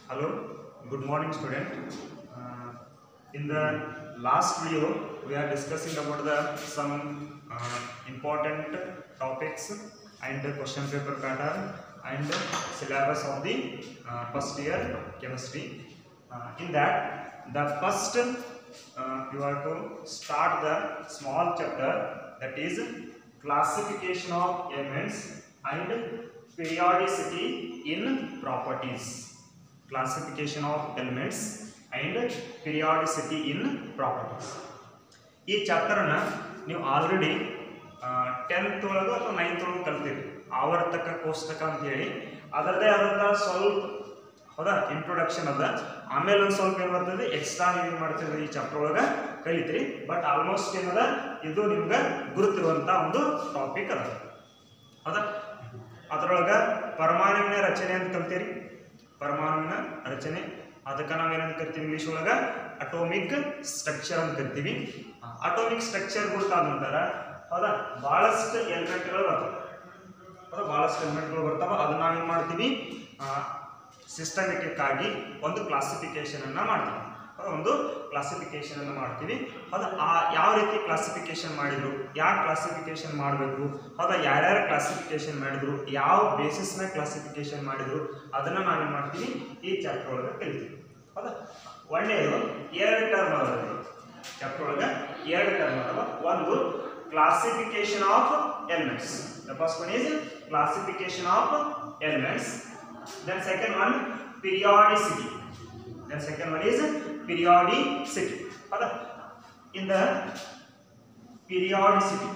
Hello, good morning student. Uh, in the last video, we are discussing about the some uh, important topics and the question paper pattern and the syllabus of the uh, first year chemistry. Uh, in that, the first uh, you have to start the small chapter that is classification of elements and periodicity in properties classification of elements and periodicity in properties ಈ ಚಾಪ್ಟರ್ನ ನೀವು already tenth ಒಳಗೆ ಅಥವಾ ninth ಒಳಗೆ ಕಲ್ತೀರಿ ಆವರ್ತಕ ಕೋಷ್ಟಕ ಅಂತ ಹೇಳಿ ಅದರದೇ ಆದಂಥ ಸ್ವಲ್ಪ ಹೌದಾ ಇಂಟ್ರೊಡಕ್ಷನ್ ಅದ ಆಮೇಲೆ ಒಂದು ಸ್ವಲ್ಪ ಏನು ಬರ್ತದೆ ಎಕ್ಸ್ಟ್ರಾ ನೀವು ಏನು ಮಾಡ್ತೀರಿ ಈ ಚಾಪ್ಟರ್ ಒಳಗೆ ಕಲಿತೀರಿ ಬಟ್ ಆಲ್ಮೋಸ್ಟ್ ಏನದ ಇದು ನಿಮ್ಗೆ ಗುರುತಿರುವಂಥ ಒಂದು ಟಾಪಿಕ್ ಅದ ಹೌದಾ ಅದರೊಳಗೆ ಪರಮಾಣುವಿನ ರಚನೆ ಅಂತ ಕಲ್ತೀರಿ ಪರಮಾಣುವಿನ ರಚನೆ ಅದಕ್ಕೆ ನಾವೇನಂತ ಕರಿತೀವಿ ಇಂಗ್ಲೀಷ್ ಒಳಗೆ ಅಟೋಮಿಕ್ ಸ್ಟ್ರಕ್ಚರ್ ಅಂತ ಕರಿತೀವಿ ಅಟೋಮಿಕ್ ಸ್ಟ್ರಕ್ಚರ್ ಗುರುತಾದ ನಂತರ ಹೌದಾ ಭಾಳಷ್ಟು ಎಲಿಮೆಂಟ್ಗಳು ಬರ್ತವೆ ಹೌದಾ ಭಾಳಷ್ಟು ಎಲಿಮೆಂಟ್ಗಳು ಬರ್ತಾವೆ ಅದನ್ನ ನಾವೇನು ಮಾಡ್ತೀವಿ ಸಿಸ್ಟಮೆಟಿಕ್ ಆಗಿ ಒಂದು ಕ್ಲಾಸಿಫಿಕೇಶನ್ ಅನ್ನ ಮಾಡ್ತೀವಿ ಹೌದಾ? ಒಂದು ಕ್ಲಾಸಿಫಿಕೇಶನ್ ಅನ್ನು ಮಾಡ್ತೀವಿ ಹೌದಾ ಆ ಯಾವ ರೀತಿ ಕ್ಲಾಸಿಫಿಕೇಶನ್ ಮಾಡಿದ್ರು ಯಾಕೆ ಕ್ಲಾಸಿಫಿಕೇಶನ್ ಮಾಡಬೇಕು ಹೌದಾ ಯಾರ್ಯಾರು ಕ್ಲಾಸಿಫಿಕೇಶನ್ ಮಾಡಿದ್ರು ಯಾವ ಬೇಸಿಸ್ ಮೇಲೆ ಕ್ಲಾಸಿಫಿಕೇಶನ್ ಮಾಡಿದ್ರು ಅದನ್ನ ನಾವೇನು ಮಾಡ್ತೀವಿ ಈ ಚಾಪ್ಟರ್ ಒಳಗೆ ಕಲಿತೀವಿ ಹೌದಾ ಒಳ್ಳೆಯದು ಎರಡು ಟರ್ಮ್ ಅದಾವ ಚಾಪ್ಟರ್ ಒಳಗೆ ಎರಡು ಟರ್ಮ್ ಅದಾವ ಒಂದು classification of elements the first one is classification of elements then second one periodicity then second one is periodicity ಹೌದಾ in the periodicity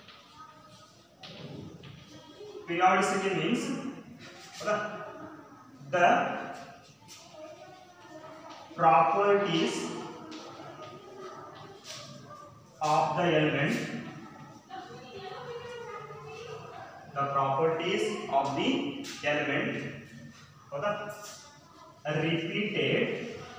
periodicity means ಹೌದಾ the properties of the element the properties of the element ಹೌದಾ repeated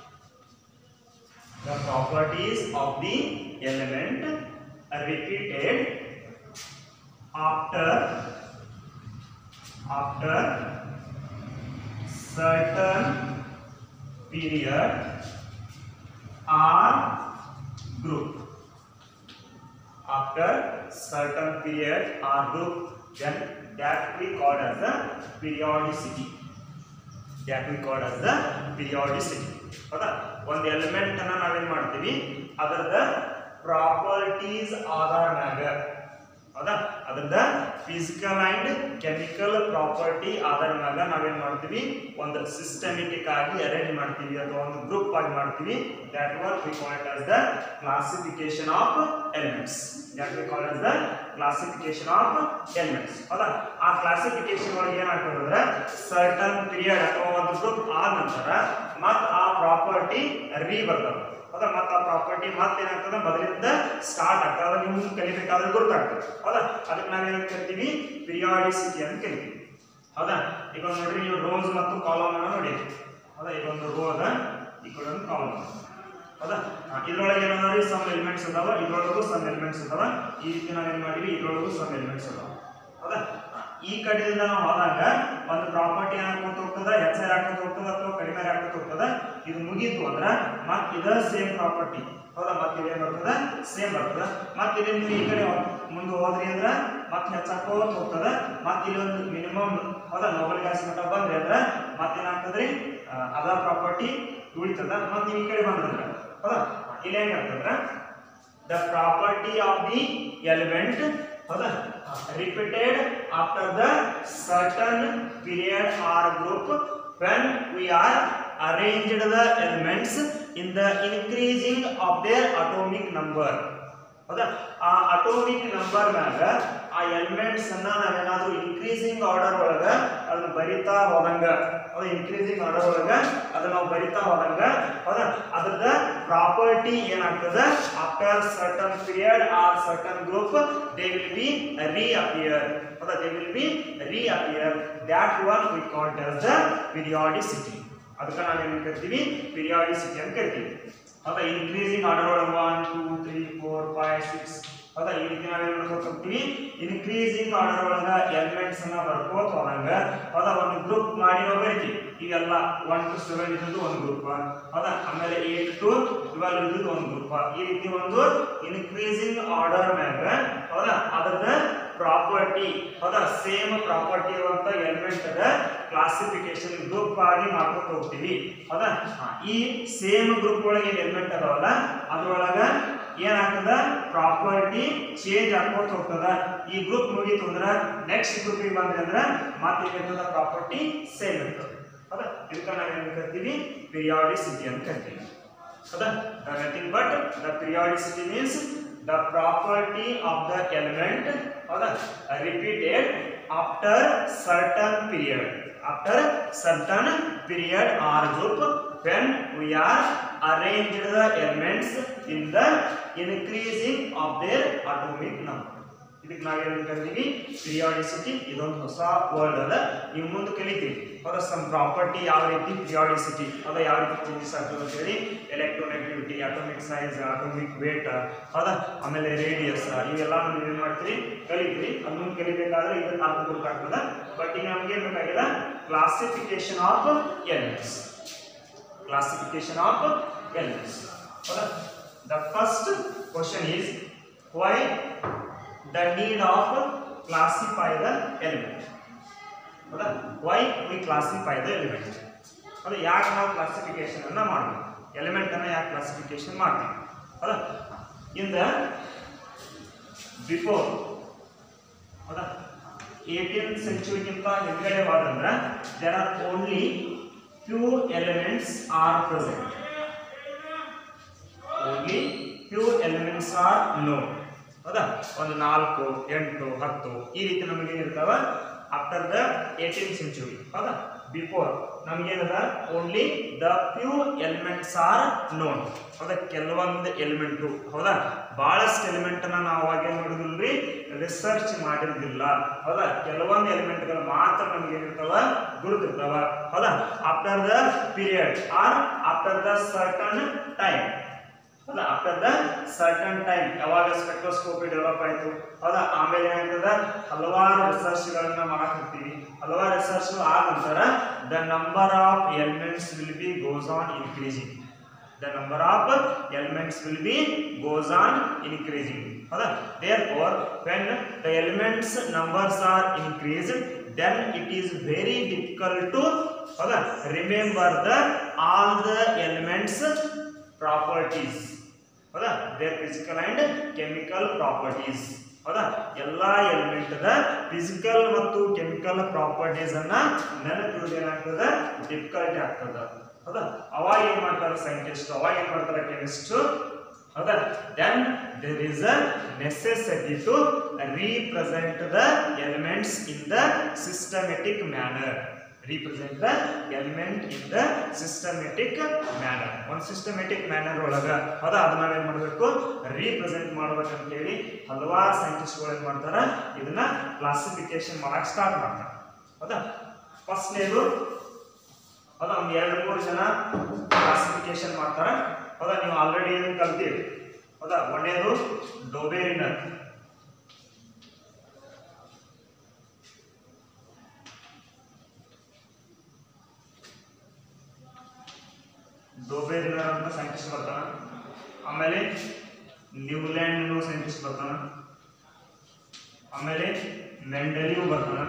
the properties of the element are repeated after after certain period or group after certain period or group then that we call as the periodicity that we call as the periodicity ಹೌದಾ ಒಂದು element ಅನ್ನ ನಾವೇನ್ ಮಾಡ್ತೀವಿ ಅದರದ properties ಆಧಾರ ಮ್ಯಾಗ ಹೌದಾ ಅದರದ physical and chemical property ಆಧಾರ ಮ್ಯಾಗ ನಾವೇನ್ ಮಾಡ್ತೀವಿ ಒಂದು ಸಿಸ್ಟಮೆಟಿಕ್ ಆಗಿ ಅರೇಂಜ್ ಮಾಡ್ತೀವಿ ಅಥವಾ ಒಂದು ಗ್ರೂಪ್ ಆಗಿ ಮಾಡ್ತೀವಿ that what we call it as the classification of elements that we call as the classification of elements ಹೌದಾ ಆ ಕ್ಲಾಸಿಫಿಕೇಶನ್ ಒಳಗೆ ಏನಾಗ್ತದೆ ಅಂದ್ರೆ ಸರ್ಟನ್ ಪೀರಿಯಡ್ ಅಥವಾ ಒಂದು ಗ್ರೂಪ್ ಆದ ನಂತರ ಮತ್ ಆ ಪ್ರಾಪರ್ಟಿ ರೀ ಬರ್ತದೆ ಹೌದಾ ಮತ್ತೆ ಆ ಪ್ರಾಪರ್ಟಿ ಮತ್ತೆ ಏನಾಗ್ತದೆ ಮೊದಲಿಂದ ಸ್ಟಾರ್ಟ್ ಆಗ್ತದೆ ಅದು ನಿಮ್ಗೆ ಕಲಿಬೇಕಾದ್ರೆ ಗೊತ್ತಾಗ್ತದೆ ಹೌದಾ ಅದಕ್ಕೆ ನಾವೇನು ಕರಿತೀವಿ ಪಿರಿಯಾಡಿಸಿಟಿ ಅಂತ ಕರಿತೀವಿ ಹೌದಾ ಈಗ ಒಂದ್ ನೋಡ್ರಿ ನೀವು ರೋಸ್ ಮತ್ತು ಕಾಲಮ್ ಅನ್ನ ನೋಡಿ ಹೌದಾ ಈಗ ಒಂದು ರೋ ಅದ ಈ ಕಡೆ ಒಂದು ಕಾಲಮ್ ಹೌದಾ ಆ, ಇದ್ರೊಳಗೆ ಏನಂದ್ರೆ ಸಮ್ ಎಲಿಮೆಂಟ್ಸ್ ಅದಾವ ಇದ್ರೊಳಗೂ ಸಮ್ ಎಲಿಮೆಂಟ್ಸ್ ಅದಾವ ಈ ರೀತಿ ನಾವೇನ್ ಮಾಡಿವಿ ಇದ್ರೊಳಗೂ ಸಮ್ ಎಲಿಮೆಂಟ್ಸ್ ಅದಾವ ಹೌದಾ ಆ, ಈ ಕಡೆಯಿಂದ ನಾವು ಹೋದಾಗ ಒಂದು ಪ್ರಾಪರ್ಟಿ ಏನಾಗ್ಕೊತ ಹೋಗ್ತದ ಹೆಚ್ಚಾಗಿ ಹಾಕೋತ ಹೋಗ್ತದ ಅಥವಾ ಕಡಿಮೆ ಹಾಕೋತ ಹೋಗ್ತದ ಇದು ಮುಗೀತು ಅಂದ್ರ ಮತ್ ಇದ ಸೇಮ್ ಪ್ರಾಪರ್ಟಿ ಹೌದಾ ಮತ್ತೆ ಇದೇನ್ ಬರ್ತದ ಸೇಮ್ ಬರ್ತದ ಮತ್ತೆ ಇಲ್ಲಿ ನೀವು ಈ ಕಡೆ ಮುಂದೆ ಹೋದ್ರಿ ಅಂದ್ರ ಮತ್ತೆ ಹೆಚ್ಚಾಕೋತ ಹೋಗ್ತದ ಮತ್ತೆ ಇಲ್ಲಿ ಒಂದು ಮಿನಿಮಮ್ ಹೌದಾ ನೋಬಲ್ ಗ್ಯಾಸ್ ಮಟ್ಟ ಬಂದ್ರಿ ಅಂದ್ರ ಮತ್ತೇನಾಗ್ತದ್ರಿ ಆ, ಅದ ಪ್ರಾಪರ್ಟಿ ಉಳಿತದ ಮತ್ತೆ ನೀವು ಈ ಕಡೆ ಬಂದ್ರಂದ್ರ ಹೌದಾ ಇಲ್ಲಿ ಹೆಂಗಾಗ್ತದ್ರ the property of the element ಹೌದಾ repeated after the certain period or group when we are arranged the elements in the increasing of their atomic number ಹೌದಾ ಆ ಅಟೋಮಿಕ್ ನಂಬರ್ ಮ್ಯಾಗ ಆ ಎಲಿಮೆಂಟ್ಸ್ ಅನ್ನ ನಾವೇನಾದ್ರೂ ಇನ್ಕ್ರೀಸಿಂಗ್ ಆರ್ಡರ್ ಒಳಗ ಅದನ್ನ ಬರಿತಾ ಹೋದಂಗ ಹೌದಾ ಇನ್ಕ್ರೀಸಿಂಗ್ ಆರ್ಡರ್ ಒಳಗ ಅದನ್ನ ನಾವು ಬರಿತಾ ಹೋದಂಗ ಹೌದಾ ಅದ್ರದ ಪ್ರಾಪರ್ಟಿ ಏನಾಗ್ತದ after certain period or certain group they will be reappear ಹೌದಾ they will be reappear that one we called as the periodicity ಅದಕ್ಕೆ ನಾವೇನು ಕರಿತೀವಿ ಪಿರಿಯಾಡಿಸಿಟಿ ಅಂತ ಕರಿತೀವಿ ಹೌದಾ ಇನ್ಕ್ರೀಸಿಂಗ್ ಆರ್ಡರ್ ಒಳಗೆ one two three four five six ಹೌದಾ ಈ ರೀತಿ ನಾವೇನ್ ಮಾಡ್ಕೋತ ಹೋಗ್ತೀವಿ ಇನ್ಕ್ರೀಸಿಂಗ್ ಆರ್ಡರ್ ಒಳಗ ಎಲಿಮೆಂಟ್ಸ್ ಅನ್ನ ಬರ್ಕೋತ ಹೋದಂಗ ಹೌದಾ ಒಂದು ಗ್ರೂಪ್ ಮಾಡಿ ನಾವು ಬರಿತೀವಿ ಇವೆಲ್ಲ ಒನ್ ಟು ಸೆವೆನ್ ಇದ್ದು ಒಂದು ಗ್ರೂಪ್ ಹೌದಾ ಆಮೇಲೆ ಏಟ್ ಟು ಟ್ವೆಲ್ವ್ ಇದ್ದು ಒಂದು ಗ್ರೂಪ್ ಈ ರೀತಿ ಒಂದು ಇನ್ಕ್ರೀಸಿಂಗ್ ಆರ್ಡರ್ ಮ್ಯಾಗ ಹೌದಾ ಅದರದ ಪ್ರಾಪರ್ಟಿ ಹೌದಾ ಸೇಮ್ ಪ್ರಾಪರ್ಟಿ ಇರುವಂತ ಎಲಿಮೆಂಟ್ ಅದ ಕ್ಲಾಸಿಫಿಕೇಶನ್ ಗ್ರೂಪ್ ಆಗಿ ಮಾಡ್ಕೊತ ಹೋಗ್ತೀವಿ ಹೌದಾ ಹಾ, ಈ ಸೇಮ್ ಗ್ರೂಪ್ ಒಳಗೆ ಎಲಿಮೆಂಟ್ ಅದಾವಲ್ಲ ಅದ್ರೊಳಗ ಏನಾಗ್ತದ ಪ್ರಾಪರ್ಟಿ ಚೇಂಜ್ ಆಗ್ಕೋತ ಹೋಗ್ತದ ಈ ಗ್ರೂಪ್ ಮುಗೀತು ಅಂದ್ರ ನೆಕ್ಸ್ಟ್ ಗ್ರೂಪಿಗೆ ಬಂದ್ರೆ ಅಂದ್ರ ಮತ್ತೆ ಏನಾಗ್ತದ ಪ್ರಾಪರ್ಟಿ ಸೇಮ್ ಇರ್ತದೆ ಹೌದಾ ಇದಕ್ಕೆ ನಾವು ಏನ್ ಕರಿತೀವಿ ಪಿರಿಯಾಡಿಸಿಟಿ ಅಂತ ಕರಿತೀವಿ ಹೌದಾ nothing but the periodicity means the property of the element ಹೌದಾ repeated after certain period after certain period or group when we are arranged the elements in the increasing of their atomic number ಇದಕ್ಕೆ ನಾವೇನು ಕರಿತೀವಿ ಪಿರಿಯಾಡಿಸಿಟಿ ಇದೊಂದು ಹೊಸ word ಅದ ನೀವು ಮುಂದೆ ಕಲಿತೀವಿ ಅದರ ಸಮ್ ಪ್ರಾಪರ್ಟಿ ಯಾವ ರೀತಿ ಪಿರಿಯಾಡಿಸಿಟಿ ಅದ ಯಾವ ರೀತಿ ಚೇಂಜಸ್ ಆಗ್ತದೆ ಅಂತ ಹೇಳಿ electronegativity atomic size atomic weight ಹೌದಾ ಆಮೇಲೆ ರೇಡಿಯಸ್ ಇವೆಲ್ಲ ನೀವು ಏನು ಮಾಡ್ತೀರಿ ಕಲಿತೀರಿ ಅದನ್ನು ಕಲಿಬೇಕಾದ್ರೆ ಇದನ್ನ ಅರ್ಥ ಗೊತ್ತಾಗ್ತದ ಬಟ್ ಈಗ ನಮ್ಗೆ ಏನ್ ಬೇಕಾಗಿಲ್ಲ classification of elements classification of elements. Okay. The first question is why the need of classify the element. ಹೌದಾ why we classify the element ಅದು ಯಾಕೆ ನಾವು ಕ್ಲಾಸಿಫಿಕೇಶನ್ ಅನ್ನ ಮಾಡಬೇಕು ಎಲಿಮೆಂಟ್ ಅನ್ನ ಯಾಕೆ ಕ್ಲಾಸಿಫಿಕೇಶನ್ ಮಾಡ್ತೀವಿ ಹೌದಾ ಇನ್ ದ ಬಿಫೋರ್ ಹೌದಾ ಏಯ್ಟೀನ್ ಸೆಂಚುರಿಗಿಂತ ಹಿಂದ್ಗಡೆ ಹೋದಂದ್ರೆ there are only few elements are present only few elements are know ಹೌದಾ ಒಂದು ನಾಲ್ಕು ಎಂಟು ಹತ್ತು ಈ ರೀತಿ ನಮಗೆ ಏನಿರ್ತಾವ ಆಫ್ಟರ್ ದ ಏಯ್ಟೀನ್ ಸೆಂಚುರಿ ಹೌದಾ ಬಿಫೋರ್ ನಮಗೇನದ only the few elements are known ಹೌದಾ ಕೆಲವೊಂದು ಎಲಿಮೆಂಟು ಹೌದಾ ಬಹಳಷ್ಟು ಎಲಿಮೆಂಟ್ ಅನ್ನ ನಾವು ಅವಾಗ ಏನ್ ಮಾಡಿದಿಲ್ರಿ ರಿಸರ್ಚ್ ಮಾಡಿರೋದಿಲ್ಲ ಹೌದಾ ಕೆಲವೊಂದು ಎಲಿಮೆಂಟ್ಗಳು ಮಾತ್ರ ನಮ್ಗೆ ಏನಿರ್ತಾವ ಗುರುತಿರ್ತಾವ ಹೌದಾ after the period or after the certain time ಹೌದಾ ಆಫ್ಟರ್ ದ ಸರ್ಟನ್ ಟೈಮ್ ಯಾವಾಗ ಸ್ಪೆಕ್ಟ್ರೋಸ್ಕೋಪಿ ಡೆವಲಪ್ ಆಯ್ತು ಹೌದಾ ಆಮೇಲೆ ಏನಾಗ್ತದ ಹಲವಾರು ರಿಸರ್ಚ್ ಗಳನ್ನ ಮಾಡಕ್ ಹೋಗ್ತೀವಿ ಹಲವಾರು ರಿಸರ್ಚ್ ಆದ ನಂತರ the number of elements will be goes on increasing the number of elements will be goes on increasing ಹೌದಾ therefore when the elements numbers are increased then it is very difficult to ಹೌದಾ remember the all the elements properties ಹೌದಾ their physical and chemical properties ಹೌದಾ ಎಲ್ಲಾ element ದ physical ಮತ್ತು chemical properties ಅನ್ನ ನೆನಪಿಡುವುದು ಏನಾಗ್ತದ ಡಿಫಿಕಲ್ಟಿ ಆಗ್ತದ ಹೌದಾ ಅವಾಗ ಏನ್ ಮಾಡ್ತಾರೆ ಸೈಂಟಿಸ್ಟ್ ಅವಾಗ ಏನ್ ಮಾಡ್ತಾರೆ ಕೆಮಿಸ್ಟ್ ಹೌದಾ then there is a necessity to represent the elements in the systematic manner represent the element in the systematic manner ಒಂದು ಸಿಸ್ಟಮೆಟಿಕ್ ಮ್ಯಾನರ್ ಒಳಗ ಹೌದಾ ಅದನ್ನ ನಾವೇನ್ ಮಾಡಬೇಕು ರೀಪ್ರೆಸೆಂಟ್ ಮಾಡ್ಬೇಕಂತ ಹೇಳಿ ಹಲವಾರು ಸೈಂಟಿಸ್ಟ್ಗಳು ಏನ್ ಮಾಡ್ತಾರ ಇದನ್ನ ಕ್ಲಾಸಿಫಿಕೇಶನ್ ಮಾಡಕ್ ಸ್ಟಾರ್ಟ್ ಮಾಡ್ತಾರೆ ಹೌದಾ ಫಸ್ಟ್ನೇದು ಹೌದಾ ಒಂದು ಎರಡು ಮೂರು ಜನ ಕ್ಲಾಸಿಫಿಕೇಶನ್ ಮಾಡ್ತಾರ ಹೌದಾ ನೀವು ಆಲ್ರೆಡಿ ಏನು ಕಲ್ತೀರಿ ಹೌದಾ ಒಂದೇದು ಡೊಬೇರಿನರ್ ಡೊಬೇರಿನರ್ ಅಂತ ಸೈಂಟಿಸ್ಟ್ ಬರ್ತಾನ ಆಮೇಲೆ ನ್ಯೂಲ್ಯಾಂಡ್ ಸೈಂಟಿಸ್ಟ್ ಬರ್ತಾನ ಆಮೇಲೆ ಮೆಂಡಲಿಯು ಬರ್ತಾನ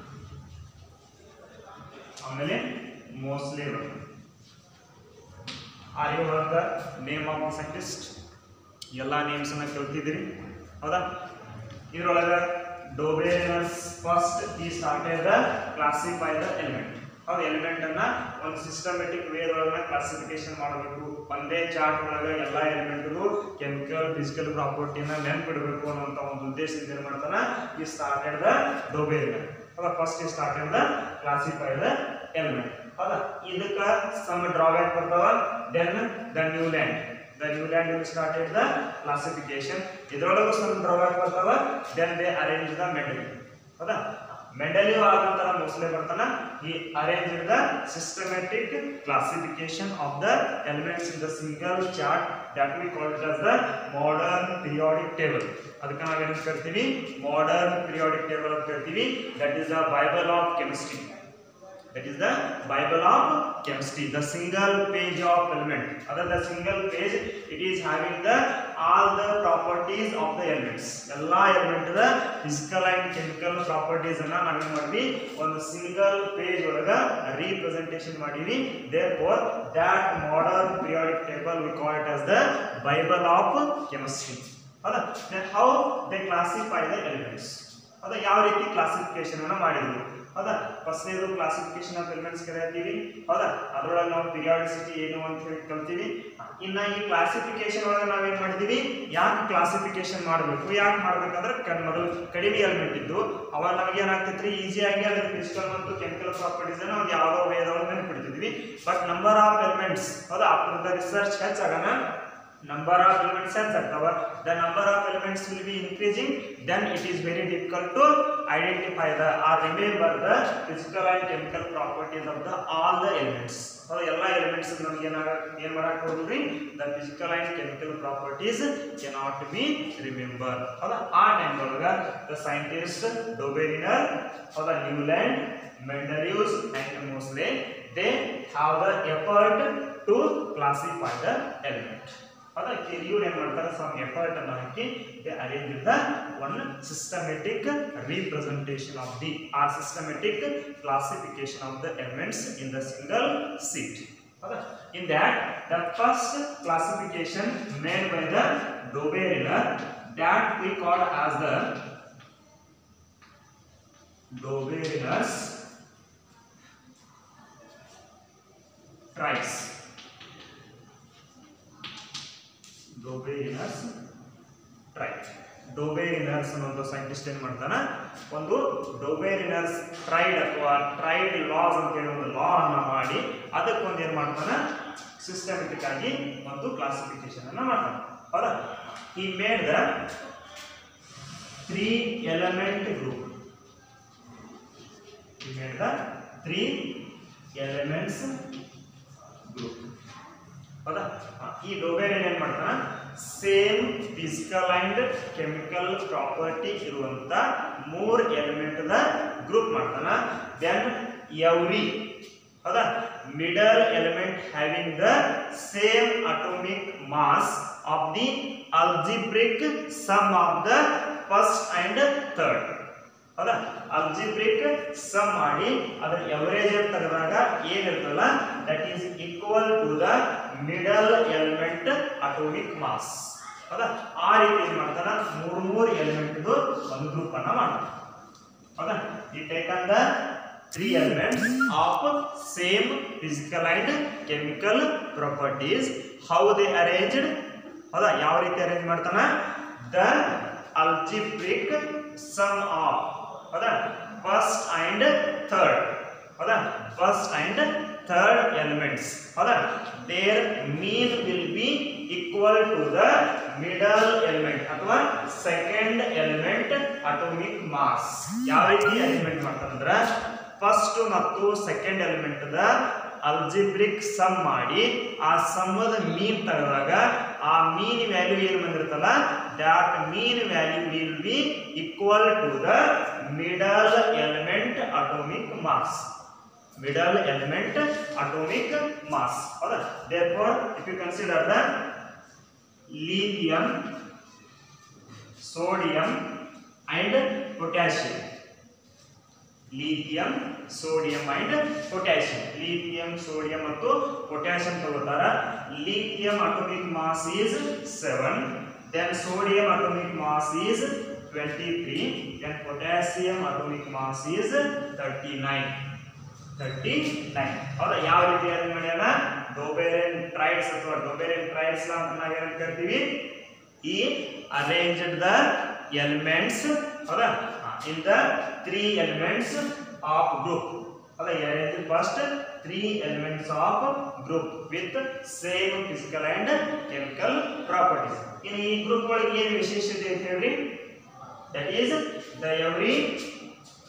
ಆಮೇಲೆ ಮೋಸ್ಲೆ ಬರ್ತಾನ are you hear the name of scientist ಎಲ್ಲ ನೇಮ್ಸ್ ಅನ್ನ ಕಲ್ತಿದ್ದೀರಿ ಹೌದಾ ಇದ್ರೊಳಗ Dobereiner's first he started the classify the element ಹೌದು ಎಲಿಮೆಂಟ್ ಅನ್ನ ಒಂದು ಸಿಸ್ಟಮೆಟಿಕ್ ವೇ ಒಳಗ ಕ್ಲಾಸಿಫಿಕೇಶನ್ ಮಾಡಬೇಕು ಒಂದೇ ಚಾರ್ಟ್ ಒಳಗ ಎಲ್ಲ ಎಲಿಮೆಂಟ್ಗಳು ಕೆಮಿಕಲ್ ಫಿಸಿಕಲ್ ಪ್ರಾಪರ್ಟಿನ ನೆನ್ಪಿಡಬೇಕು ಅನ್ನುವಂತ ಒಂದು ಉದ್ದೇಶದಿಂದ ಏನ್ ಮಾಡ್ತಾನ ಈ ಸ್ಟಾರ್ಟೆಡ್ ದ ಡೋಬೇರಿನರ್ ಹೌದಾ first he started the classify the element ಹೌದಾ ಇದಕ್ಕ ಸಮ್ ಡ್ರಾಬ್ಯಾಕ್ ಬರ್ತಾವ then the Newland the Newland will started the classification ಇದರೊಳಗೂ ಸಮ್ ಡ್ರಾಬ್ಯಾಕ್ ಬರ್ತಾವ then they arrange the metal ಹೌದಾ ಮೆಂಡಲಿವ್ ಆದ ನಂತರ ಮೋಸ್ಟ್ಲಿ ಬರ್ತಾನ he arrange the systematic classification of the elements in the single chart that we call it as the modern periodic table ಅದಕ್ಕೆ ನಾವೇನು ಕರಿತೀವಿ modern periodic table ಅಂತ ಕರಿತೀವಿ that is the Bible of chemistry that is the bible of chemistry the single page of element other the single page it is having the all the properties of the elements ಎಲ್ಲಾ element ದ physical and chemical properties ಅನ್ನ ನಾವೇನ್ ಮಾಡಿದ್ವಿ ಒಂದು single page ಒಳಗ representation ಮಾಡಿವಿ therefore that modern periodic table we call it as the bible of chemistry ಹೌದಾ then how they classify the elements ಹೌದಾ ಯಾವ ರೀತಿ ಕ್ಲಾಸಿಫಿಕೇಶನ್ ಅನ್ನ ಮಾಡಿದ್ರು ಹೌದಾ ಫಸ್ಟ್ನೇದು ಕ್ಲಾಸಿಫಿಕೇಶನ್ ಆಫ್ ಎಲಿಮೆಂಟ್ಸ್ ಕರಿತೀವಿ ಹೌದಾ ಅದರೊಳಗೆ ನಾವು ಪಿರಿಯಾಡಿಸಿಟಿ ಏನು ಅಂತ ಹೇಳಿ ಕಲ್ತೀವಿ ಇನ್ನ ಈ ಕ್ಲಾಸಿಫಿಕೇಶನ್ ಒಳಗೆ ನಾವೇನ್ ಮಾಡಿದೀವಿ ಯಾಕೆ ಕ್ಲಾಸಿಫಿಕೇಶನ್ ಮಾಡಬೇಕು ಯಾಕೆ ಮಾಡ್ಬೇಕಂದ್ರೆ ಕ- ಮೊದಲು ಕಡಿಮೆ ಎಲಿಮೆಂಟ್ ಇದ್ದು ಅವಾಗ ನಮಗೆ ಏನಾಗ್ತೈತ್ರಿ ಈಸಿಯಾಗಿ ಅದ್ರ ಫಿಸಿಕಲ್ ಮತ್ತು ಕೆಮಿಕಲ್ ಪ್ರಾಪರ್ಟೀಸ್ ಅನ್ನ ಒಂದು ಯಾವುದೋ ವೇದೊಳಗೆ ನೆನ್ಪಿಡ್ತಿದ್ವಿ ಬಟ್ ನಂಬರ್ ಆಫ್ ಎಲಿಮೆಂಟ್ಸ್ ಹೌದಾ ಆಫ್ಟರ್ ದ ರಿಸರ್ಚ್ ಹೆಚ್ಚಾಗಣ number of elements has cover the number of elements will be increasing then it is very difficult to identify the or remember the physical and chemical properties of the all the elements so ಎಲ್ಲ elements ನಮಗೆ ಏನಾಗ ಏನ್ ಮಾಡಕ್ ಹೋದ್ರಿ the physical and chemical properties cannot be remember ಹೌದಾ ಆ time ಒಳಗ the scientist Dobereiner ಹೌದಾ Newland Mendeleev and Moseley they have the effort to classify the element ಅದಕ್ಕೆ ಇವ್ರು ಏನ್ ಮಾಡ್ತಾರೆ ಸಮ್ ಎಫರ್ಟ್ ಅನ್ನು ಹಾಕಿ they arrange the one systematic representation of the or systematic classification of the elements in the single sheet ಹೌದಾ in that the first classification made by the Dobereiner that we call as the Dobereiner's triads Dobereiner's triad Dobereiner's ಅನ್ನೋ scientist ಏನ್ ಮಾಡ್ತಾನ ಒಂದು Dobereiner's triad ಅಥವಾ triad laws ಅಂತ ಹೇಳಿ ಒಂದು ಲಾ ಅನ್ನ ಮಾಡಿ ಅದಕ್ಕೊಂದು ಏನ್ ಮಾಡ್ತಾನ ಸಿಸ್ಟಮೆಟಿಕ್ ಆಗಿ ಒಂದು ಕ್ಲಾಸಿಫಿಕೇಶನ್ ಅನ್ನ ಮಾಡ್ತಾನೆ ಹೌದಾ he made the three element group he made the three elements group ಹೌದಾ ಆ, ಈ ಡೊಬೇರಿಯನ್ ಏನ್ ಮಾಡ್ತಾನ same physical and chemical property ಇರುವಂತ ಮೂರ್ ಎಲಿಮೆಂಟ್ ದ ಗ್ರೂಪ್ ಮಾಡ್ತಾನ ದೆನ್ ಎವ್ರಿ ಹೌದಾ middle element having the same atomic mass of the algebraic sum of the first and third ಹೌದಾ ಅಲ್ಜಿಬ್ರಿಕ್ ಸಮ್ ಮಾಡಿ ಅದರ ಎವರೇಜ್ ತೆಗೆದಾಗ ಏನಿರ್ತಲ್ಲ that is equal to the middle element atomic mass ಹೌದಾ ಆ ರೀತಿ ಏನ್ ಮಾಡ್ತಾನ ಮೂರ್ ಮೂರ್ ಎಲಿಮೆಂಟ್ ಒಂದು ಗ್ರೂಪ್ ಅನ್ನ ಮಾಡ್ತಾನೆ ಹೌದಾ he taken the three elements of same physical and chemical properties how they arranged ಹೌದಾ ಯಾವ ರೀತಿ ಅರೇಂಜ್ ಮಾಡ್ತಾನ ದ ಅಲ್ಜಿಬ್ರಿಕ್ ಸಮ್ ಆಫ್ ಹೌದಾ ಫಸ್ಟ್ ಅಂಡ್ ಥರ್ಡ್ ಹೌದಾ ಫಸ್ಟ್ ಅಂಡ್ ಥರ್ಡ್ ಎಲಿಮೆಂಟ್ಸ್ ಹೌದಾ their mean will be equal to the middle element ಅಥವಾ second element atomic mass ಯಾವ ರೀತಿ ಎಲಿಮೆಂಟ್ ಮಾಡ್ತಾರಂದ್ರ ಫಸ್ಟ್ ಮತ್ತು ಸೆಕೆಂಡ್ ಎಲಿಮೆಂಟ್ ದ ಅಲ್ಜಿಬ್ರಿಕ್ ಸಮ್ ಮಾಡಿ ಆ ಸಮ್ಮದ ಮೀನ್ ತೆಗೆದಾಗ ಆ ಮೀನ್ ವ್ಯಾಲ್ಯೂ ಏನು ಬಂದಿರುತ್ತಲ್ಲ that mean value will be equal to the middle element atomic mass middle element atomic mass ಹೌದಾ therefore if you consider the lithium sodium and potassium lithium sodium and potassium lithium sodium ಮತ್ತು potassium ತಗೋತಾರ lithium atomic mass is 7 then sodium atomic mass is 23 then potassium atomic mass is 39 thirty nine ಹೌದಾ ಯಾವ ರೀತಿ arrange ಮಾಡ್ಯಾರ ಡೊಬೇರಿಯನ್ ಟ್ರೈಡ್ಸ್ ಅಥವಾ ಡೊಬೇರಿಯನ್ ಟ್ರೈಡ್ಸ್ ಅಂತ ನಾವೇನ್ ಕರಿತೀವಿ ಈ ಅರೇಂಜ್ಡ್ ದ ಎಲಿಮೆಂಟ್ಸ್ ಹೌದಾ in the three elements of group ಹೌದಾ arrange first three elements of group with same physical and chemical properties ಇನ್ನು ಈ ಗ್ರೂಪ್ ಒಳಗೆ ಏನು ವಿಶೇಷತೆ ಅಂತ ಹೇಳ್ರಿ that is the every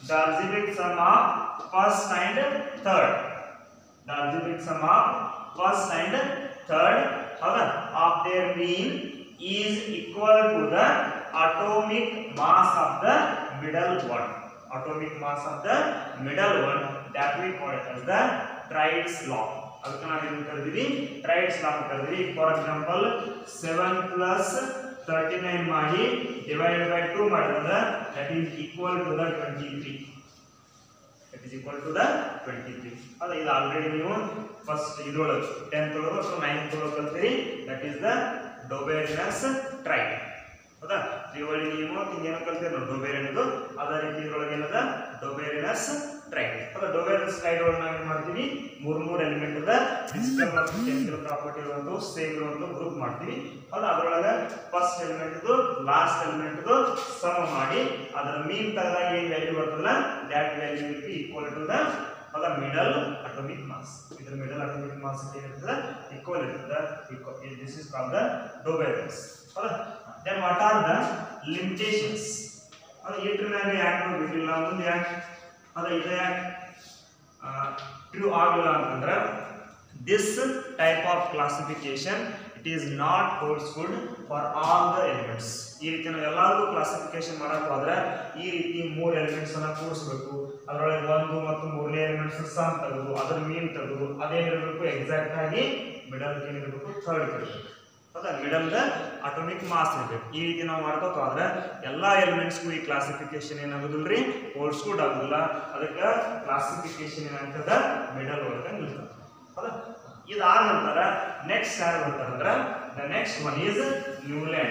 the algebraic sum of first and third the algebraic sum of first and third ಹೌದಾ of their mean is equal to the atomic mass of the middle one atomic mass of the middle one that we call it as the Tride's law ಅದಕ್ಕೆ ನಾವು ಏನು ಕರೆದಿವಿ triads law ಕರೆದಿವಿ for example seven plus thirty nine ಮಾಡಿ divide by two ಮಾಡಿದ್ರೆ that is equal to the twenty three that is equal to the twenty three ಅದ ಇದು already ನೀವು ಫಸ್ಟ್ ಇದ್ರೊಳಗೆ ಟೆಂತ್ ಒಳಗೆ ಅಥವಾ ನೈನ್ತ್ ಒಳಗೆ ಕಲ್ತೀರಿ that is the Dobereiner's triad ಹೌದಾ ತ್ರಿವಳಿ ನಿಯಮ ಹಿಂಗೇನೋ ಕಲ್ತೀರಿ ನಾವು ಡೊಬೇರಿನದು ಅದೇ ರೀತಿ ಇದ್ರೊಳಗೆ ಏನದ ಡೊಬೇರಿನಸ್ ಟ್ರೈಡ್ ಹೌದಾ ಡೊಬೇರಿನಸ್ ಟ್ರೈಡ್ ಒಳಗೆ ನಾವು ಏನು ಮಾಡ್ತೀವಿ ಮೂರ್ ಮೂರು ಎಲಿಮೆಂಟ್ ಅದ ಫಿಸಿಕಲ್ ಮತ್ತು ಕೆಮಿಕಲ್ ಪ್ರಾಪರ್ಟಿ ಇರುವಂತ ಸೇಮ್ ಇರುವಂತ ಗ್ರೂಪ್ ಮಾಡ್ತೀವಿ ಹೌದಾ ಅದ್ರೊಳಗೆ ಫಸ್ಟ್ ಎಲಿಮೆಂಟ್ ಲಾಸ್ಟ್ ಎಲಿಮೆಂಟ್ ಸಮ ಮಾಡಿ ಅದರ ಮೀನ್ ತೆಗೆದಾಗ ಏನ್ ವ್ಯಾಲ್ಯೂ ಬರ್ತದಲ್ಲ that value will be equal to the ಅದ ಮಿಡಲ್ ಅಟೋಮಿಕ್ ಮಾಸ್ ಇದ್ರ ಮಿಡಲ್ ಅಟೋಮಿಕ್ ಮಾಸ್ ಏನಿರ್ತದೆ ಈಕ್ವಲ್ ಇರ್ತದೆ this is call the Dobereiner's ಹೌದಾ then what are the limitations ಅದು ಇದ್ರ ಮ್ಯಾಗ ಯಾಕೆ ನಾವು ಬಿಟ್ಟಿಲ್ಲ ಮುಂದೆ ಯಾಕೆ ಅದ ಇದು ಯಾಕೆ ಟ್ರೂ ಆಗಲ್ಲ ಅಂತಂದ್ರೆ this type of classification it is not holds good for all the elements ಈ ರೀತಿ ನಾವು ಎಲ್ಲರಿಗೂ ಕ್ಲಾಸಿಫಿಕೇಶನ್ ಮಾಡಕ್ ಹೋದ್ರೆ ಈ ರೀತಿ ಮೂರು ಎಲಿಮೆಂಟ್ಸ್ ಅನ್ನ ಕೂರಿಸ್ಬೇಕು ಅದರೊಳಗೆ ಒಂದು ಮತ್ತು ಮೂರನೇ ಎಲಿಮೆಂಟ್ಸ್ ಸಮ್ ತೆಗೆದು ಅದ್ರ ಮೀನ್ ತೆಗೆದು ಅದೇನಿರಬೇಕು ಎಕ್ಸಾಕ್ಟ್ ಆಗಿ ಮಿಡಲ್ ಏನಿರಬೇಕು ಥರ್ಡ್ ಇರಬೇಕು ಹೌದಾ ಮಿಡಲ್ ದ ಅಟೋಮಿಕ್ ಮಾಸ್ ಇರಬೇಕು ಈ ರೀತಿ ನಾವು ಮಾಡ್ಕೋತ ಹೋದ್ರೆ ಎಲ್ಲಾ ಎಲಿಮೆಂಟ್ಸ್ಗೂ ಈ ಕ್ಲಾಸಿಫಿಕೇಶನ್ ಏನಾಗುದಿಲ್ಲ ರೀ ಹೋಲ್ಸ್ ಗುಡ್ ಆಗುದಿಲ್ಲ ಅದಕ್ಕೆ ಕ್ಲಾಸಿಫಿಕೇಶನ್ ಏನಾಗ್ತದ ಮಿಡಲ್ ಒಳಗೆ ನಿಲ್ತದೆ ಹೌದಾ ಇದಾದ ನಂತರ ನೆಕ್ಸ್ಟ್ ಯಾರು ಬರ್ತಾರಂದ್ರ the next one is Newland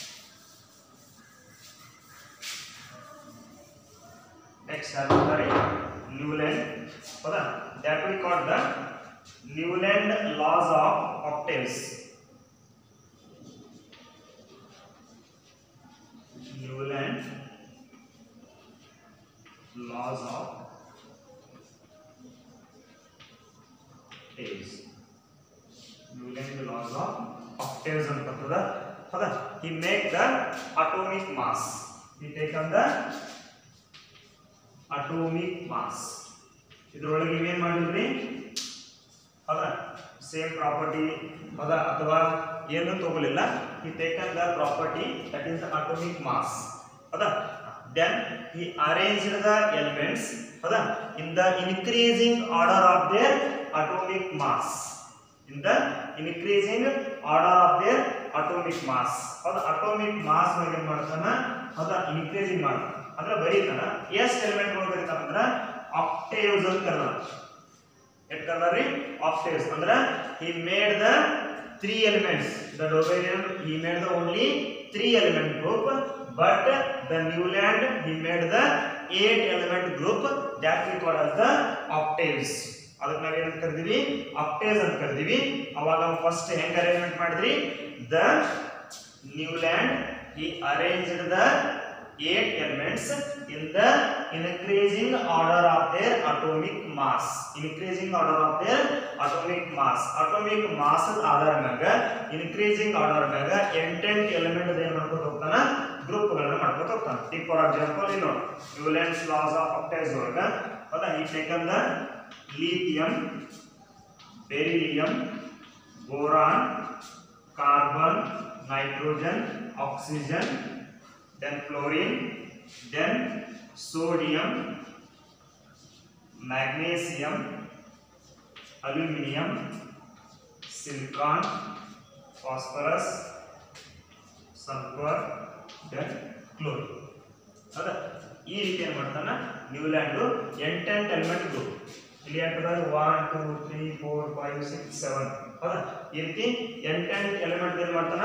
next ಯಾರು ಬರ್ತಾರೆ ನ್ಯೂಲ್ಯಾಂಡ್ ಹೌದಾ that we call the Newland laws of octaves Newland laws of octaves. Newland laws of octaves ಅಂತ ಬರ್ತದ ಹೌದಾ he make the atomic mass he taken the atomic mass ಇದ್ರೊಳಗೆ ಇವೇನ್ ಮಾಡಿದ್ರಿ ಹೌದಾ same property ಹೌದಾ ಅಥವಾ ಏನು ತಗೊಳ್ಳಿಲ್ಲ he taken the property that is the atomic mass ಹೌದಾ then he arranged the elements ಹೌದಾ in the increasing order of their atomic mass in the increasing order of their atomic mass ಹೌದಾ atomic mass ಏನ್ ಮಾಡ್ತಾನ ಹೌದಾ increasing ಮಾಡ್ತಾನ ಅಂದ್ರೆ ಬರೀತಾನ ಎಷ್ಟು element ಗಳು ಬರೀತಾನ ಅಂದ್ರ ಆಕ್ಟೇವ್ಸ್ ಅಂತ ಕರ್ದಾನ ಎಟ್ ಕರ್ದಾರಿ ಆಕ್ಟೇವ್ಸ್ ಅಂದ್ರ he made the three elements the Doverian he made the only three element group but the Newland he made the eight element group that we call as the octaves ಅದಕ್ಕೆ ನಾವೇನಂತ ಕರಿದೀವಿ octaves ಅಂತ ಕರಿದೀವಿ ಅವಾಗ first ಹೆಂಗ್ arrangement ಮಾಡಿದ್ರಿ the Newland he arranged the eight elements in the increasing order of their atomic mass increasing order of their atomic mass atomic mass ಆಧಾರ ಮ್ಯಾಗ increasing order ಮ್ಯಾಗ ಎಂಟೆಂಟ್ element ಏನ್ ಮಾಡ್ಕೊತ ಹೋಗ್ತಾನ ಗ್ರೂಪ್ ಗಳನ್ನ ಮಾಡ್ಕೊತ ಹೋಗ್ತಾನ ಈಗ ಫಾರ್ ಎಕ್ಸಾಂಪಲ್ ಇಲ್ಲಿ ನೋಡಿ ನ್ಯೂಲ್ಯಾಂಡ್ಸ್ ಲಾಸ್ ಆಫ್ ಆಕ್ಟೈಸ್ ಒಳಗ ಹೌದಾ he taken the lithium beryllium boron carbon nitrogen oxygen then fluorine then sodium magnesium aluminum silicon phosphorus sulfur then chlorine ಹೌದಾ ಈ ರೀತಿ ಏನ್ ಮಾಡ್ತಾನ ನ್ಯೂಲ್ಯಾಂಡ್ ಎಂಟೆಂಟ್ ಎಲಿಮೆಂಟ್ ಗ್ರೂಪ್ ಇಲ್ಲಿ ಎಂಟದಾಗ one two three four five six seven ಹೌದಾ ಈ ರೀತಿ ಎಂಟೆಂಟ್ ಎಲಿಮೆಂಟ್ ಏನ್ ಮಾಡ್ತಾನ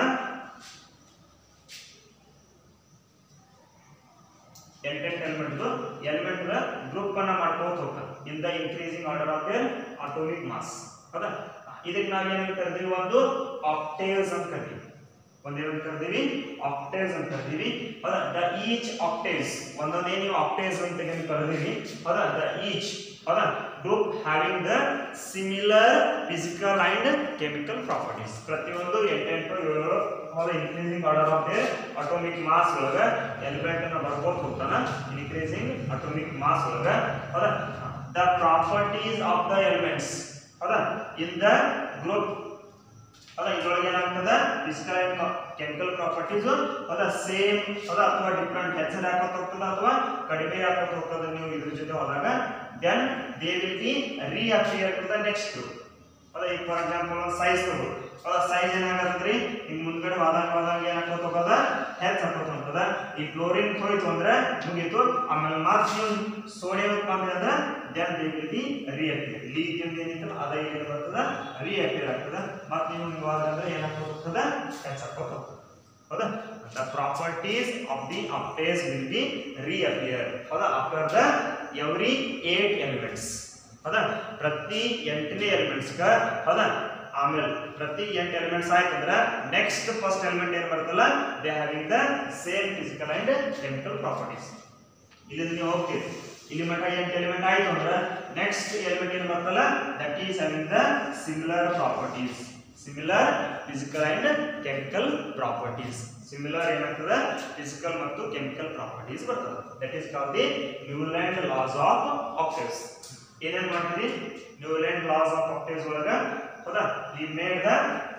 ಎಂಟೆಂಟ್ ಎಲಿಮೆಂಟ್ ಎಲಿಮೆಂಟ್ ಗ್ರೂಪ್ ಅನ್ನ ಮಾಡ್ಕೋತ ಹೋಗ್ತಾನೆ in the increasing order of their atomic mass ಹೌದಾ ಇದಕ್ಕೆ ನಾವೇನು ಕರಿತೀವಿ ಒಂದು ಆಕ್ಟೇವ್ಸ್ ಅಂತ ಕರಿತೀವಿ ಒಂದೇನಂತ ಕರಿದೀವಿ ಆಕ್ಟೇವ್ಸ್ ಅಂತ ಕರಿದೀವಿ ಹೌದಾ ದ ಈಚ್ ಆಕ್ಟೇವ್ಸ್ ಒಂದೊಂದೇ ನೀವು ಆಕ್ಟೇವ್ಸ್ ಅಂತ ಏನು ಕರೆದಿರಿ ಹೌದಾ ದ ಈಚ್ ಹೌದಾ group having the similar physical and chemical properties ಪ್ರತಿಯೊಂದು ಎಂಟೆಂಟು ಏಳು ಹೌದಾ increasing order of the atomic mass ಒಳಗ ಎಲಿಮೆಂಟ್ ಅನ್ನ ಬರ್ಕೋತ ಹೋಗ್ತಾನ ಇನ್ಕ್ರೀಸಿಂಗ್ ಅಟೋಮಿಕ್ ಮಾಸ್ ಒಳಗ ಹೌದಾ the properties of the elements ಹೌದಾ ಇನ್ ದ ಗ್ರೂಪ್ ಹೌದಾ ಇದ್ರೊಳಗೆ ಏನಾಗ್ತದ ಫಿಸಿಕಲ್ ಅಂಡ್ ಕೆಮಿಕಲ್ ಪ್ರಾಪರ್ಟೀಸ್ ಹೌದಾ ಸೇಮ್ ಹೌದಾ ಅಥವಾ ಡಿಫ್ರೆಂಟ್ ಹೆಚ್ಚು ಹಾಕೋತ ಹೋಗ್ತದ ಅಥವಾ ಕಡಿಮೆ ಹಾಕೋತ ಹೋಗ್ತದ ನೀವು ಇದ್ರ ಜೊತೆ ಹೋದಾಗ then they will be reappear to the next group ಹೌದಾ ಈಗ ಫಾರ್ ಎಕ್ಸಾಂಪಲ್ ಒಂದು ಸೈಜ್ ತಗೋ ಹೌದಾ ಸೈಜ್ ಏನಾಗತ್ತಂದ್ರಿ ಈಗ ಮುಂದ್ಗಡೆ ಹೋದಾಗ ಹೋದಾಗ ಏನಾಗ್ತದ ಹೋಗೋದ ಹೆಚ್ಚು ಹಾಕೋತ ಹೋಗ್ತದ ಈ ಕ್ಲೋರಿನ್ ಹೋಯ್ತು ಅಂದ್ರೆ ಮುಗೀತು ಆಮೇಲೆ ಮತ್ತೆ ನೀವು ಸೋಡಿಯಂ ಕಂಡ್ರೆ ಅಂದ್ರೆ then they will be reappear lithium ಏನಿತ್ತು ಅದ ಏನು ಬರ್ತದ ರೀಅಪಿಯರ್ ಆಗ್ತದ ಮತ್ತೆ ನೀವು ಹಿಂಗ್ ಹೋದ್ರೆ ಏನಾಗ್ತದ ಹೋಗ್ತದ ಹೆಚ್ಚು ಹಾಕೋತ ಹೋಗ್ತದ ಹೌದಾ the properties of the octaves will be reappear ಹೌದಾ after the every eight elements ಹೌದಾ ಪ್ರತಿ ಎಂಟನೇ ಎಲಿಮೆಂಟ್ಸ್ಗ ಹೌದಾ ಆಮೇಲೆ ಪ್ರತಿ ಎಂಟು ಎಲಿಮೆಂಟ್ಸ್ ಆಯ್ತಂದ್ರೆ ನೆಕ್ಸ್ಟ್ ಫಸ್ಟ್ ಎಲಿಮೆಂಟ್ ಏನ್ ಬರ್ತಲ್ಲ they having the same physical and chemical properties ಇಲ್ಲಿ ನೀವು ಹೋಗ್ತೀರಿ ಇಲ್ಲಿ ಮಟ್ಟ ಎಂಟು ಎಲಿಮೆಂಟ್ ಆಯ್ತು ಅಂದ್ರೆ ನೆಕ್ಸ್ಟ್ ಎಲಿಮೆಂಟ್ ಏನ್ ಬರ್ತಲ್ಲ that is having the similar properties similar physical and chemical properties similar ಏನಾಗ್ತದೆ ಫಿಸಿಕಲ್ ಮತ್ತು ಕೆಮಿಕಲ್ ಪ್ರಾಪರ್ಟೀಸ್ ಬರ್ತದೆ that is call the Newland laws of octaves ಏನೇನ್ ಮಾಡ್ತೀವಿ ನ್ಯೂಲ್ಯಾಂಡ್ ಲಾಸ್ ಆಫ್ ಆಕ್ಟಿವ್ಸ್ ಒಳಗ ಹೌದಾ we made the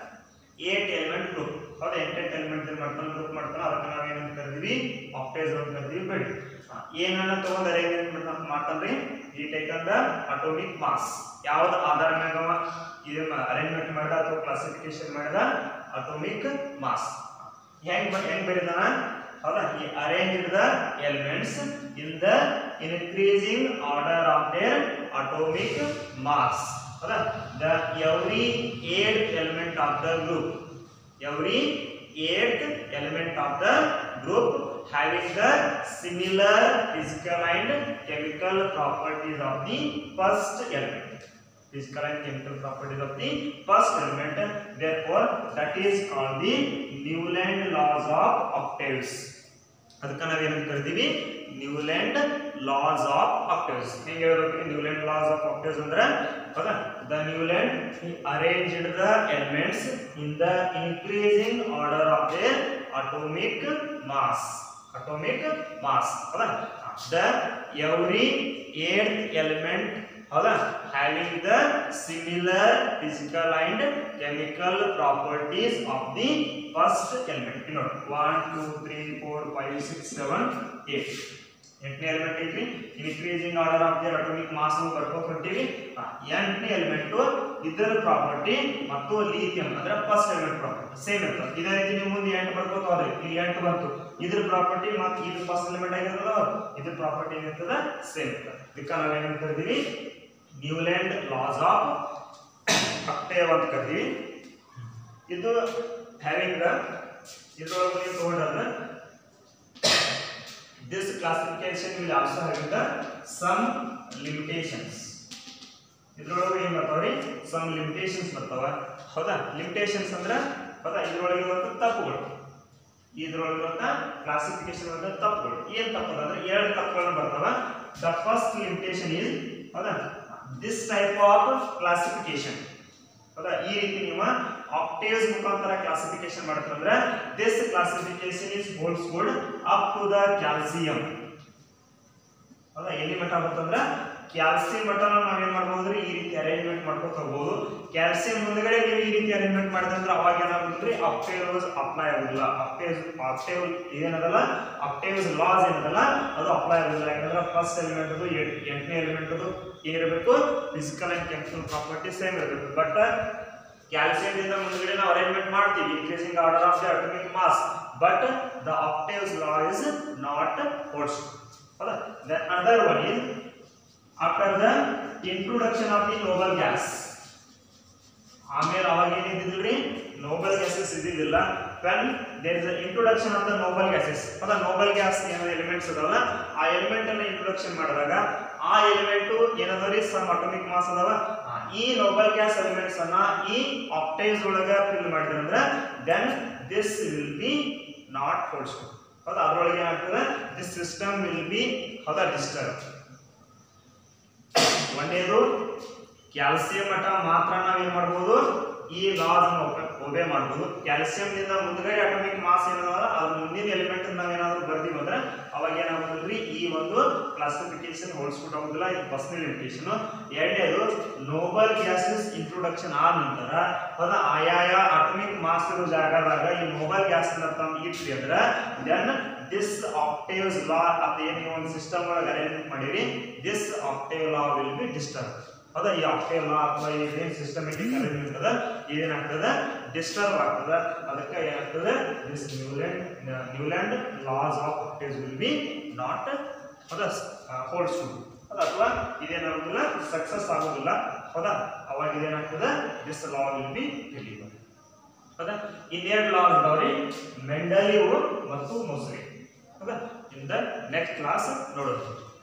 eight element group ಹೌದಾ ಎಂಟೆಂಟ್ element ಮಾಡ್ತಾನೆ ಗ್ರೂಪ್ ಮಾಡ್ತಾನೆ ಅದಕ್ಕೆ ನಾವು ಏನಂತ ಕರಿದೀವಿ ಆಕ್ಟೇಸ್ ಅಂತ ಕರಿದೀವಿ ಬೇಡಿ ಏನನ್ನ ತಗೊಂಡ್ ಅರೇಂಜ್ಮೆಂಟ್ ಮಾಡ್ತಾನ್ರಿ ಈ ಟೇಕನ್ ದ ಅಟೋಮಿಕ್ ಮಾಸ್ ಯಾವ್ದು ಆಧಾರ ಮ್ಯಾಗ ಅವ ಇದನ್ನ ಅರೇಂಜ್ಮೆಂಟ್ ಮಾಡಿದ ಅಥವಾ ಕ್ಲಾಸಿಫಿಕೇಶನ್ ಮಾಡಿದ ಅಟೋಮಿಕ್ ಮಾಸ್ ಹೆಂಗ್ ಬ- ಹೆಂಗ್ ಬರೀದಾನ ಹೌದಾ he arrange the elements in the increasing order of their atomic mass ಹೌದಾ the every eight element of the group every eighth element of the group having the similar physical and chemical properties of the first element physical and chemical properties of the first element therefore that is called the newland laws of octaves ಅದಕ್ಕೆ ನಾವೇನಂತ ಕರಿತೀವಿ Newland laws of actives ಹೆಂಗೆ ಹೇಳ್ಬೇಕು Newland laws of octaves ಅಂದ್ರೆ ಹೌದಾ the Newland arranged the elements in the increasing order of the atomic mass atomic mass ಹೌದಾ the every eight element ಹೌದಾ having the similar physical and chemical properties of the first element ನೋಡಿ one two three four five six seven eight ಎಂಟನೇ element ಐತ್ರಿ increasing order of the atomic mass ಬರ್ಕೋತ ಹೊಂಟಿವಿ ಹಾ, ಎಂಟನೇ element ಇದರ property ಮತ್ತು ಲಿಥಿಯಂ ಅಂದ್ರೆ ಫಸ್ಟ್ ಎಲಿಮೆಂಟ್ ಪ್ರಾಪರ್ಟಿ ಸೇಮ್ ಇರ್ತದೆ ಇದೇ ರೀತಿ ನೀವು ಮುಂದೆ ಎಂಟು ಬರ್ಕೋತ ಹೋದ್ರಿ ಇಲ್ಲಿ ಎಂಟು ಬಂತು ಇದ್ರ ಪ್ರಾಪರ್ಟಿ ಮತ್ತು ಇದು ಫಸ್ಟ್ ಎಲಿಮೆಂಟ್ ಆಗಿರ್ತದ ಇದ್ರ ಪ್ರಾಪರ್ಟಿ ಏನಿರ್ತದ ಸೇಮ್ ಇರ್ತದೆ ಇದಕ್ಕೆ ನಾವೇನಂತ ಕರಿತೀವಿ ನ್ಯೂಲ್ಯಾಂಡ್ ಲಾಸ್ ಆಫ್ ಅಕ್ಟೇವ್ ಅಂತ ಕರಿತೀವಿ ಇದು ಹ್ಯಾವಿಂಗ್ ದ ಇದ್ರೊಳಗೆ ನೀವು ತಗೊಂಡ್ರೆ this classification will also have the some limitations ಇದ್ರೊಳಗೆ ಏನ್ ಬರ್ತಾವ್ರಿ ಸಮ್ ಲಿಮಿಟೇಷನ್ಸ್ ಬರ್ತಾವ ಹೌದಾ ಲಿಮಿಟೇಷನ್ಸ್ ಅಂದ್ರೆ ಹೌದಾ ಇದ್ರೊಳಗೆ ಇರುವಂತ ತಪ್ಪುಗಳು ಇದ್ರೊಳಗಿರುವಂತ ಕ್ಲಾಸಿಫಿಕೇಶನ್ ಅಂತ ತಪ್ಪುಗಳು ಏನ್ ತಪ್ಪು ಅಂದ್ರೆ ಎರಡು ತಪ್ಪುಗಳನ್ನ ಬರ್ತಾವ ದ ಫಸ್ಟ್ ಲಿಮಿಟೇಷನ್ ಇಸ್ ಹೌದಾ ದಿಸ್ ಟೈಪ್ ಆಫ್ ಕ್ಲಾಸಿಫಿಕೇಶನ್ ಹೌದಾ ಈ ರೀತಿ ನೀವು ಆಕ್ಟೇವ್ಸ್ ಮುಖಾಂತರ ಕ್ಲಾಸಿಫಿಕೇಶನ್ ಮಾಡ್ತಂದ್ರೆ this classification is holds good up to the calcium ಹೌದಾ ಎಲ್ಲಿ ಮಟ್ಟ ಬರ್ತಂದ್ರ ಕ್ಯಾಲ್ಸಿಯಂ ಮಟ್ಟ ನಾವೇನ್ ಮಾಡ್ಬೋದ್ರಿ ಈ ರೀತಿ ಅರೇಂಜ್ಮೆಂಟ್ ಮಾಡ್ಕೊತ ಹೋಗ್ಬೋದು ಕ್ಯಾಲ್ಸಿಯಂ ಮುಂದಗಡೆ ನೀವು ಈ ರೀತಿ ಅರೇಂಜ್ಮೆಂಟ್ ಮಾಡಿದ್ರೆ ಅವಾಗ ಏನಾಗುತ್ತಂದ್ರೆ ಅಪ್ಟೇವ್ಸ್ ಅಪ್ಲೈ ಆಗುದಿಲ್ಲ ಅಪ್ಟೇವ್ಸ್ ಅಪ್ಟೇವ್ ಏನದಲ್ಲ ಅಪ್ಟೇವ್ಸ್ ಲಾಸ್ ಏನದಲ್ಲ ಅದು ಅಪ್ಲೈ ಆಗುದಿಲ್ಲ ಯಾಕಂದ್ರೆ ಫಸ್ಟ್ ಎಲಿಮೆಂಟ್ ಅದು ಎಂಟನೇ ಎಲಿಮೆಂಟ್ ಅದು ಏನಿರಬೇಕು physical and chemical property same ಇರಬೇಕು ಬಟ್ ಕ್ಯಾಲ್ಸಿಯಂ ಇಂದ ಮುಂದ್ಗಡೆ ನಾವು ಅರೇಂಜ್ಮೆಂಟ್ ಮಾಡ್ತೀವಿ increasing order of the atomic mass but the octaves law is not force ಹೌದಾ then other one is after the introduction of the noble gas ಆಮೇಲೆ ಅವಾಗ ಏನಿದ್ದಿಲ್ರಿ noble gases ಇದ್ದಿದ್ದಿಲ್ಲ when there is introduction of the noble gases ಹೌದಾ noble gas ಏನೋ elements ಅದಾವಲ್ಲ ಆ element ಅನ್ನ ಇಂಟ್ರೊಡಕ್ಷನ್ ಮಾಡಿದಾಗ ಆ ಎಲಿಮೆಂಟ್ ಏನದವ್ರಿ ಸಮ್ ಅಟೋಮಿಕ್ ಮಾಸ್ ಅದಾವ ಆ, ಈ ಈ ನೋಬಲ್ ಗ್ಯಾಸ್ ಎಲಿಮೆಂಟ್ಸ್ ಅನ್ನ ಈ ಆಕ್ಟೈವ್ಸ್ ಒಳಗ ಫಿಲ್ ಮಾಡಿದ್ರೆ ಅಂದ್ರೆ then this will be not ಹೋಲ್ಸ್ಟು ಹೌದಾ ಅದರೊಳಗೆ ಏನಾಗ್ತದೆ ದಿಸ್ ಸಿಸ್ಟಮ್ ವಿಲ್ ಬಿ ಹೌದಾ ಡಿಸ್ಟರ್ಬ್ ಒಂದೇದು ಕ್ಯಾಲ್ಸಿಯಂ ಮಟ್ಟ ಮಾತ್ರ ನಾವೇನ್ ಮಾಡ್ಬೋದು ಈ ಲಾಸ್ ಒಬೆ ಮಾಡ್ಬೋದು ಕ್ಯಾಲ್ಸಿಯಂ ನಿಂದ ಮುಂದ್ಗಡೆ ಅಟಮಿಕ್ ಮಾಸ್ ಏನದ ಅದ್ರ ಮುಂದಿನ ಎಲಿಮೆಂಟ್ ನಾವೇನಾದ್ರೂ ಬರ್ದೀವಿ ಅಂದ್ರೆ ಅವಾಗ ಏನಾಗುತ್ತಲ್ರಿ ಈ ಒಂದು ಕ್ಲಾಸಿಫಿಕೇಶನ್ ಹೋಲಿಸ್ಬಿಟ್ಟು ಆಗುದಿಲ್ಲ ಇದು ಪರ್ಸನಲ್ ಲಿಮಿಟೇಷನ್ ಎರಡನೇದು ನೋಬಲ್ ಗ್ಯಾಸಸ್ ಇಂಟ್ರೊಡಕ್ಷನ್ ಆದ ನಂತರ ಅದ ಆಯಾಯ ಅಟಮಿಕ್ ಮಾಸ್ ಇರೋ ಜಾಗದಾಗ ಈ ನೋಬಲ್ ಗ್ಯಾಸ್ ಅನ್ನ ತಂದು ಇಟ್ರಿ ಅಂದ್ರೆ ದೆನ್ ದಿಸ್ ಆಕ್ಟೇವ್ಸ್ ಲಾ ಅಂತ ಏನ್ ನೀವು ಒಂದು ಸಿಸ್ಟಮ್ ಒಳಗೆ ಅರೇಂಜ್ಮೆಂಟ್ ಮಾಡಿರಿ this octave law will be disturb ಹೌದಾ ಈ ಆಕ್ಟೇವ್ ಲಾ ಅಥವಾ ಇದೇನು ಸಿಸ್ಟಮೆಟಿಕ್ ಅರೇಂಜ್ಮೆಂಟ್ ಅದ ಇದೇನಾಗ್ತದೆ ಡಿಸ್ಟರ್ಬ್ ಆಗ್ತದೆ ಅದಕ್ಕೆ ಏನಾಗ್ತದೆ this Newland Newland laws of octaves will be not ಹೌದಾ ಹೋಲ್ಡ್ಸ್ ಹೌದಾ ಅಥವಾ ಇದೇನಾಗೋದಿಲ್ಲ ಸಕ್ಸಸ್ ಆಗೋದಿಲ್ಲ ಹೌದಾ ಅವಾಗ ಇದೇನಾಗ್ತದೆ this law will be failure ಹೌದಾ ಇನ್ನೆರಡು ಲಾ ಇದಾವ್ರಿ ಮೆಂಡಲಿವ್ ಮತ್ತು ಮೊಸರಿ ಹೌದಾ ಇನ್ ದ ನೆಕ್ಸ್ಟ್ ಕ್ಲಾಸ್ ನೋಡೋದು